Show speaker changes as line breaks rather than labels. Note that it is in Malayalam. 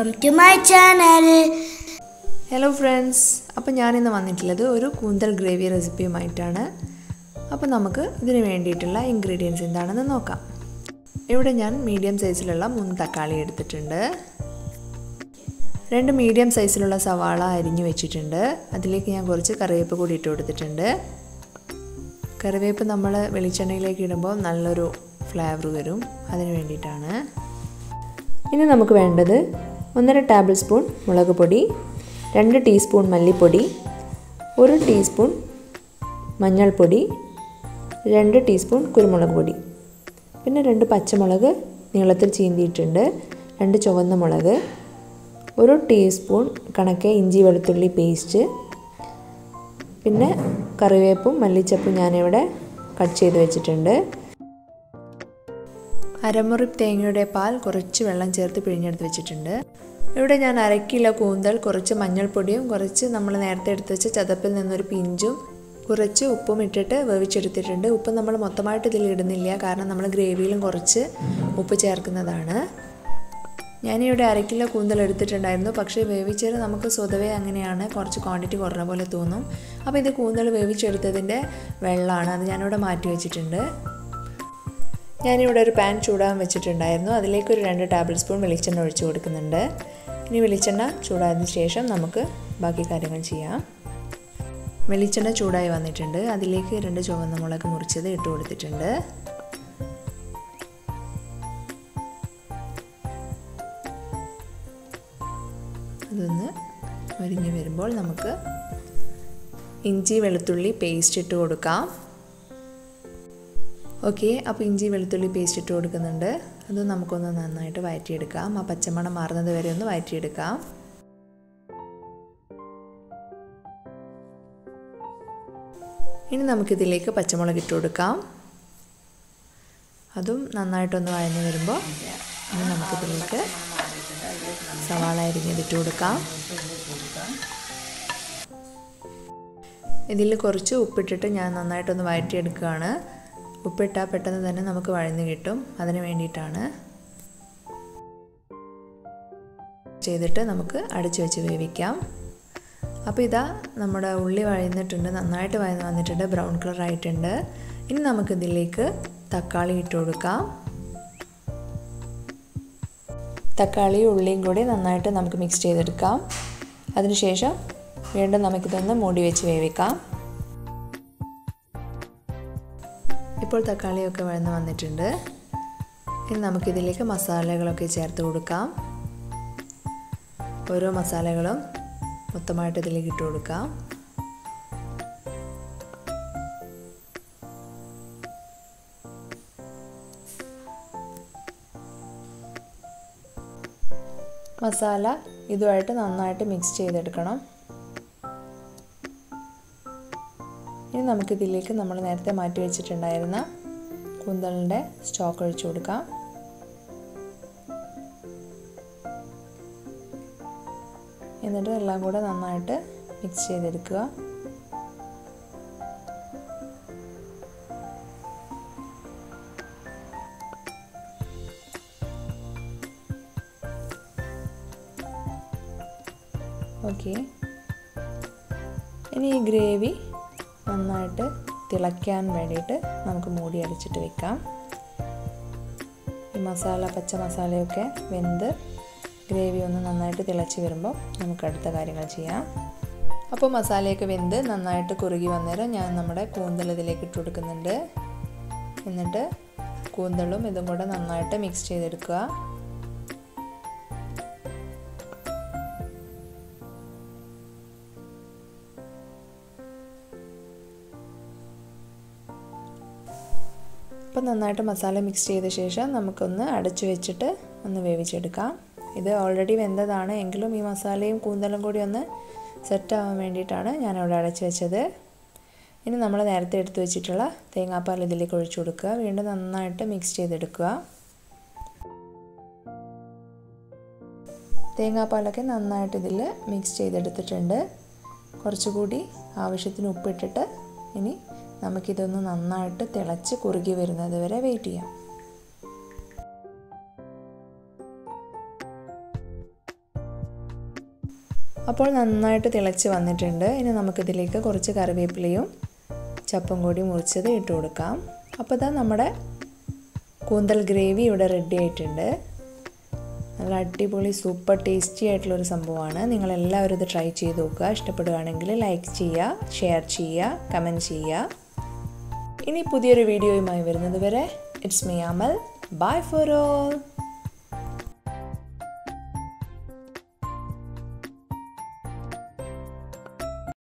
welcome to my channel
hello friends അപ്പോൾ ഞാനിന്ന് വന്നിട്ടുള്ളത് ഒരു കൂന്തൽ ഗ്രേവി റെസിപ്പിയുമായിട്ടാണ് അപ്പോൾ നമുക്ക് ഇതിന് വേണ്ടിയിട്ടുള്ള ഇൻഗ്രീഡിയൻസ് എന്താണെന്ന് നോക്കാം ഇവിടെ ഞാൻ മീഡിയം സൈസിലുള്ള മൂന്ന് തക്കാളി എടുത്തിട്ടുണ്ട് രണ്ട് മീഡിയം സൈസിലുള്ള സവാള അരിഞ്ഞു വെച്ചിട്ടുണ്ട് അതിലേക്ക് ഞാൻ കുറച്ച് കറിവേപ്പ് കൂടി ഇട്ട് കൊടുത്തിട്ടുണ്ട് കറിവേപ്പ് നമ്മൾ വെളിച്ചെണ്ണയിലേക്ക് ഇടുമ്പോൾ നല്ലൊരു ഫ്ലേവർ വരും അതിന് വേണ്ടിയിട്ടാണ് ഇനി നമുക്ക് വേണ്ടത് ഒന്നര ടേബിൾ സ്പൂൺ മുളക് പൊടി രണ്ട് ടീസ്പൂൺ മല്ലിപ്പൊടി ഒരു ടീസ്പൂൺ മഞ്ഞൾപ്പൊടി രണ്ട് ടീസ്പൂൺ കുരുമുളക് പൊടി പിന്നെ രണ്ട് പച്ചമുളക് നീളത്തിൽ ചീന്തിയിട്ടുണ്ട് രണ്ട് ചുവന്ന മുളക് ഒരു ടീസ്പൂൺ കണക്കെ ഇഞ്ചി വെളുത്തുള്ളി പേസ്റ്റ് പിന്നെ കറിവേപ്പും മല്ലിച്ചപ്പും ഞാനിവിടെ കട്ട് ചെയ്ത് വെച്ചിട്ടുണ്ട് അരമുറി തേങ്ങയുടെ പാൽ കുറച്ച് വെള്ളം ചേർത്ത് പിഴിഞ്ഞെടുത്ത് വെച്ചിട്ടുണ്ട് ഇവിടെ ഞാൻ അര കിലോ കൂന്തൽ കുറച്ച് മഞ്ഞൾപ്പൊടിയും കുറച്ച് നമ്മൾ നേരത്തെ എടുത്ത് വെച്ച ചതപ്പിൽ നിന്നൊരു പിഞ്ചും കുറച്ച് ഉപ്പും ഇട്ടിട്ട് വേവിച്ചെടുത്തിട്ടുണ്ട് ഉപ്പ് നമ്മൾ മൊത്തമായിട്ട് ഇതിൽ ഇടുന്നില്ല കാരണം നമ്മൾ ഗ്രേവിയിലും കുറച്ച് ഉപ്പ് ചേർക്കുന്നതാണ് ഞാനിവിടെ അര കിലോ കൂന്തൽ എടുത്തിട്ടുണ്ടായിരുന്നു പക്ഷേ വേവിച്ചത് നമുക്ക് സ്വതവേ അങ്ങനെയാണ് കുറച്ച് ക്വാണ്ടിറ്റി കുറഞ്ഞ പോലെ തോന്നും അപ്പോൾ ഇത് കൂന്തൽ വേവിച്ചെടുത്തതിൻ്റെ വെള്ളമാണ് അത് ഞാനിവിടെ മാറ്റി വെച്ചിട്ടുണ്ട് ഞാനിവിടെ ഒരു പാൻ ചൂടാൻ വെച്ചിട്ടുണ്ടായിരുന്നു അതിലേക്ക് ഒരു രണ്ട് ടേബിൾ സ്പൂൺ വെളിച്ചെണ്ണ ഒഴിച്ച് കൊടുക്കുന്നുണ്ട് ഇനി വെളിച്ചെണ്ണ ചൂടായതിനു ശേഷം നമുക്ക് ബാക്കി കാര്യങ്ങൾ ചെയ്യാം വെളിച്ചെണ്ണ ചൂടായി വന്നിട്ടുണ്ട് അതിലേക്ക് രണ്ട് ചുവന്ന മുളക് മുറിച്ചത് ഇട്ട് കൊടുത്തിട്ടുണ്ട് അതൊന്ന് മരിഞ്ഞ് വരുമ്പോൾ നമുക്ക് ഇഞ്ചി വെളുത്തുള്ളി പേസ്റ്റ് ഇട്ട് കൊടുക്കാം ഓക്കെ അപ്പോൾ ഇഞ്ചി വെളുത്തുള്ളി പേസ്റ്റ് ഇട്ട് കൊടുക്കുന്നുണ്ട് അത് നമുക്കൊന്ന് നന്നായിട്ട് വഴറ്റിയെടുക്കാം ആ പച്ചമണം മാറുന്നത് വരെ ഒന്ന് വഴറ്റിയെടുക്കാം ഇനി നമുക്കിതിലേക്ക് പച്ചമുളക് ഇട്ട് കൊടുക്കാം അതും നന്നായിട്ടൊന്ന് വഴഞ്ഞു വരുമ്പോൾ ഇനി നമുക്കിതിലേക്ക് സവാള അരിഞ്ഞതിട്ട് കൊടുക്കാം ഇതിൽ കുറച്ച് ഉപ്പിട്ടിട്ട് ഞാൻ നന്നായിട്ടൊന്ന് വഴറ്റിയെടുക്കുകയാണ് ഉപ്പിട്ടാൽ പെട്ടെന്ന് തന്നെ നമുക്ക് വഴഞ്ഞു കിട്ടും അതിന് വേണ്ടിയിട്ടാണ് ചെയ്തിട്ട് നമുക്ക് അടച്ചു വെച്ച് വേവിക്കാം അപ്പോൾ ഇതാ നമ്മുടെ ഉള്ളി വഴന്നിട്ടുണ്ട് നന്നായിട്ട് വഴന്ന് വന്നിട്ടുണ്ട് ബ്രൗൺ കളർ ആയിട്ടുണ്ട് ഇനി നമുക്കിതിലേക്ക് തക്കാളി ഇട്ട് കൊടുക്കാം തക്കാളിയും ഉള്ളിയും കൂടി നന്നായിട്ട് നമുക്ക് മിക്സ് ചെയ്തെടുക്കാം അതിനുശേഷം വീണ്ടും നമുക്കിതൊന്ന് മൂടി വെച്ച് വേവിക്കാം ഇപ്പോൾ തക്കാളിയൊക്കെ വഴന്ന് വന്നിട്ടുണ്ട് ഇനി നമുക്കിതിലേക്ക് മസാലകളൊക്കെ ചേർത്ത് കൊടുക്കാം ഓരോ മസാലകളും മൊത്തമായിട്ട് ഇതിലേക്ക് ഇട്ട് കൊടുക്കാം മസാല ഇതുമായിട്ട് നന്നായിട്ട് മിക്സ് ചെയ്തെടുക്കണം ഇനി നമുക്കിതിലേക്ക് നമ്മൾ നേരത്തെ മാറ്റി വെച്ചിട്ടുണ്ടായിരുന്ന കൂന്തലിൻ്റെ സ്റ്റോക്ക് ഒഴിച്ചു കൊടുക്കാം എന്നിട്ട് എല്ലാം കൂടെ നന്നായിട്ട് മിക്സ് ചെയ്തെടുക്കുക ഓക്കെ ഇനി ഈ ഗ്രേവി നന്നായിട്ട് തിളയ്ക്കാൻ വേണ്ടിയിട്ട് നമുക്ക് മൂടി അടിച്ചിട്ട് വെക്കാം ഈ മസാല പച്ച മസാലയൊക്കെ വെന്ത് ഗ്രേവി ഒന്ന് നന്നായിട്ട് തിളച്ച് വരുമ്പോൾ നമുക്ക് അടുത്ത കാര്യങ്ങൾ ചെയ്യാം അപ്പോൾ മസാലയൊക്കെ വെന്ത് നന്നായിട്ട് കുറുകി വന്നേരം ഞാൻ നമ്മുടെ കൂന്തൽ ഇതിലേക്ക് ഇട്ട് കൊടുക്കുന്നുണ്ട് എന്നിട്ട് കൂന്തളും ഇതും കൂടെ നന്നായിട്ട് മിക്സ് ചെയ്തെടുക്കുക അപ്പം നന്നായിട്ട് മസാല മിക്സ് ചെയ്ത ശേഷം നമുക്കൊന്ന് അടച്ചു വെച്ചിട്ട് ഒന്ന് വേവിച്ചെടുക്കാം ഇത് ഓൾറെഡി വെന്തതാണ് എങ്കിലും ഈ മസാലയും കൂന്തലും കൂടി ഒന്ന് സെറ്റ് ആവാൻ വേണ്ടിയിട്ടാണ് ഞാനവിടെ അടച്ചു വെച്ചത് ഇനി നമ്മൾ നേരത്തെ എടുത്തു വെച്ചിട്ടുള്ള തേങ്ങാപ്പാൽ ഇതിലേക്ക് ഒഴിച്ചു കൊടുക്കുക വീണ്ടും നന്നായിട്ട് മിക്സ് ചെയ്തെടുക്കുക തേങ്ങാപ്പാലൊക്കെ നന്നായിട്ട് ഇതിൽ മിക്സ് ചെയ്തെടുത്തിട്ടുണ്ട് കുറച്ചുകൂടി ആവശ്യത്തിന് ഉപ്പിട്ടിട്ട് ഇനി നമുക്കിതൊന്ന് നന്നായിട്ട് തിളച്ച് കുറുകി വരുന്നത് വരെ വെയിറ്റ് ചെയ്യാം അപ്പോൾ നന്നായിട്ട് തിളച്ച് വന്നിട്ടുണ്ട് ഇനി നമുക്കിതിലേക്ക് കുറച്ച് കറിവേപ്പിലയും ചപ്പും കൂടി മുറിച്ചത് ഇട്ട് കൊടുക്കാം അപ്പോൾ ഇതാ നമ്മുടെ കൂന്തൽ ഗ്രേവി ഇവിടെ റെഡി ആയിട്ടുണ്ട് നല്ല അടിപൊളി സൂപ്പർ ടേസ്റ്റി ആയിട്ടുള്ളൊരു സംഭവമാണ് നിങ്ങളെല്ലാവരും ഇത് ട്രൈ ചെയ്ത് നോക്കുക ഇഷ്ടപ്പെടുകയാണെങ്കിൽ ലൈക്ക് ചെയ്യുക ഷെയർ ചെയ്യുക കമൻറ്റ് ചെയ്യുക ഇനി പുതിയൊരു വീഡിയോയുമായി വരുന്നത് വരെ it's me Amal bye for all